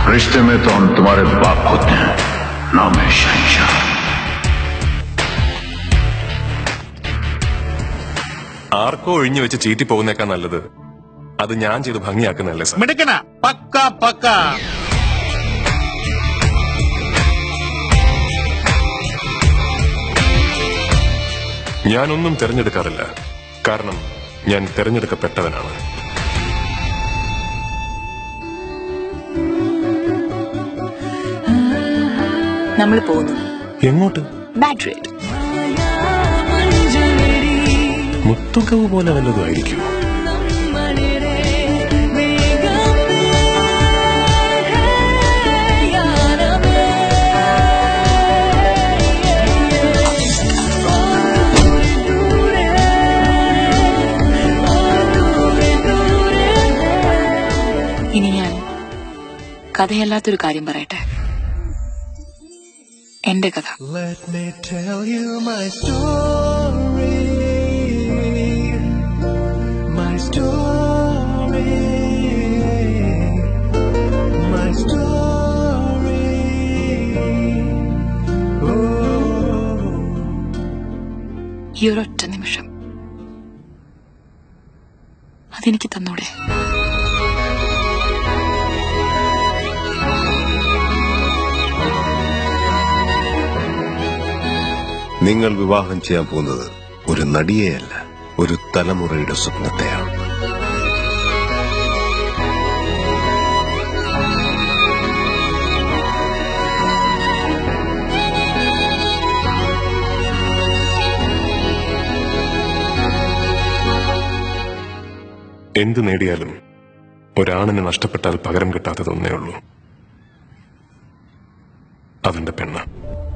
रिश्ते में तो हम तुम्हारे बाप होते हैं नाम है शहनशाह ആർക്കോ ഒഴിഞ്ഞു വെച്ച് ചീറ്റി പോകുന്നേക്കാൾ നല്ലത് അത് ഞാൻ ചെയ്ത് ഭംഗിയാക്കുന്നതല്ലേ സാർ മിടുക്കന പക്ക പക്ക ഞാനൊന്നും തിരഞ്ഞെടുക്കാറില്ല കാരണം ഞാൻ തിരഞ്ഞെടുക്കപ്പെട്ടവനാണ് നമ്മൾ പോകുന്നു എങ്ങോട്ട് മാഡ്രിഡ് മുത്തുകവ് പോലെ വല്ലതും ആയിരിക്കുമോ ഇനി ഞാൻ കഥയല്ലാത്തൊരു കാര്യം പറയട്ടെ എന്റെ കഥ Let me tell you my story. My story. My story. Oh. ഈ ഒരൊറ്റ നിമിഷം അതെനിക്ക് തന്നൂടെ നിങ്ങൾ വിവാഹം ചെയ്യാൻ പോകുന്നത് ഒരു നടിയെയല്ല ഒരു തലമുറയുടെ സ്വപ്നത്തെയാണ് എന്ത് നേടിയാലും ഒരാണിനെ നഷ്ടപ്പെട്ടാൽ പകരം കിട്ടാത്തതൊന്നേ ഉള്ളൂ അവന്റെ പെണ്ണ്